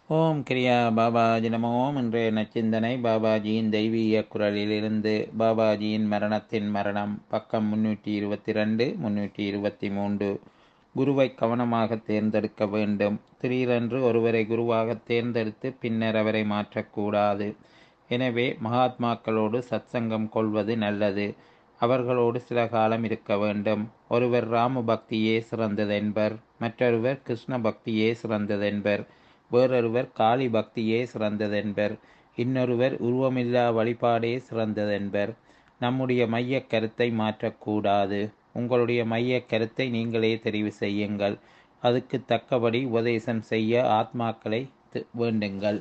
ஓம் கிரியா பாபாஜி நம ஓம் இன்றைய நச்சிந்தனை பாபாஜியின் தெய்வீக குரலிலிருந்து பாபாஜியின் மரணத்தின் மரணம் பக்கம் முன்னூற்றி இருபத்தி ரெண்டு முன்னூற்றி இருபத்தி மூன்று குருவை கவனமாக தேர்ந்தெடுக்க வேண்டும் திடீரென்று ஒருவரை குருவாக தேர்ந்தெடுத்து பின்னர் அவரை மாற்றக்கூடாது எனவே மகாத்மாக்களோடு சத்சங்கம் கொள்வது நல்லது அவர்களோடு சில காலம் இருக்க வேண்டும் ஒருவர் ராம பக்தியே சிறந்ததென்பர் மற்றொருவர் கிருஷ்ண பக்தியே சிறந்ததென்பர் வேறொருவர் காளி பக்தியே சிறந்ததென்பர் இன்னொருவர் உருவமில்லா வழிபாடே சிறந்ததென்பர் நம்முடைய மைய கருத்தை மாற்றக்கூடாது உங்களுடைய மைய கருத்தை நீங்களே தெரிவு செய்யுங்கள் அதுக்கு தக்கபடி உபதேசம் செய்ய ஆத்மாக்களை வேண்டுங்கள்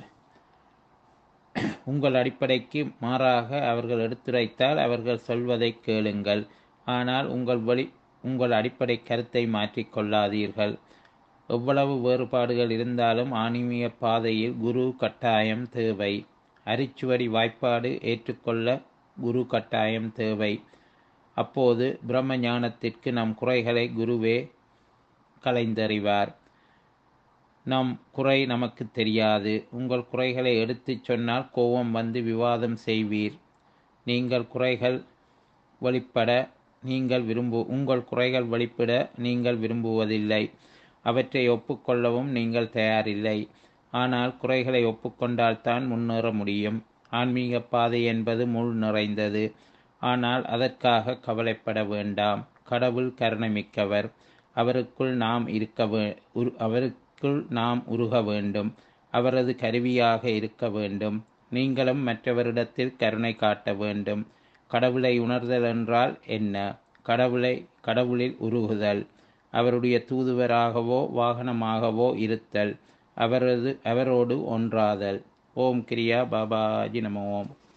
உங்கள் அடிப்படைக்கு மாறாக அவர்கள் எடுத்துரைத்தால் அவர்கள் சொல்வதை கேளுங்கள் ஆனால் உங்கள் வழி உங்கள் அடிப்படை கருத்தை மாற்றிக்கொள்ளாதீர்கள் எவ்வளவு வேறுபாடுகள் இருந்தாலும் ஆன்மீக பாதையில் குரு கட்டாயம் தேவை அரிச்சுவடி வாய்ப்பாடு ஏற்றுக்கொள்ள குரு கட்டாயம் தேவை அப்போது பிரம்ம ஞானத்திற்கு நம் குறைகளை குருவே கலைந்தறிவார் நம் குறை நமக்கு தெரியாது உங்கள் குறைகளை எடுத்துச் சொன்னால் கோபம் வந்து விவாதம் செய்வீர் நீங்கள் குறைகள் வெளிப்பட நீங்கள் விரும்பு உங்கள் குறைகள் வெளிப்பட நீங்கள் விரும்புவதில்லை அவற்றை ஒப்புக்கொள்ளவும் நீங்கள் தயாரில்லை ஆனால் குறைகளை ஒப்புக்கொண்டால்தான் முன்னேற முடியும் ஆன்மீக பாதை என்பது முள் நிறைந்தது ஆனால் அதற்காக கவலைப்பட வேண்டாம் கடவுள் கருணைமிக்கவர் அவருக்குள் நாம் இருக்க வே அவருக்குள் நாம் உருக வேண்டும் அவரது கருவியாக இருக்க வேண்டும் நீங்களும் மற்றவரிடத்தில் கருணை காட்ட வேண்டும் கடவுளை உணர்தல் என்றால் என்ன கடவுளை கடவுளில் உருகுதல் அவருடைய தூதுவராகவோ வாகனமாகவோ இருத்தல் அவரது அவரோடு ஒன்றாதல் ஓம் கிரியா பாபாஜி நம ஓம்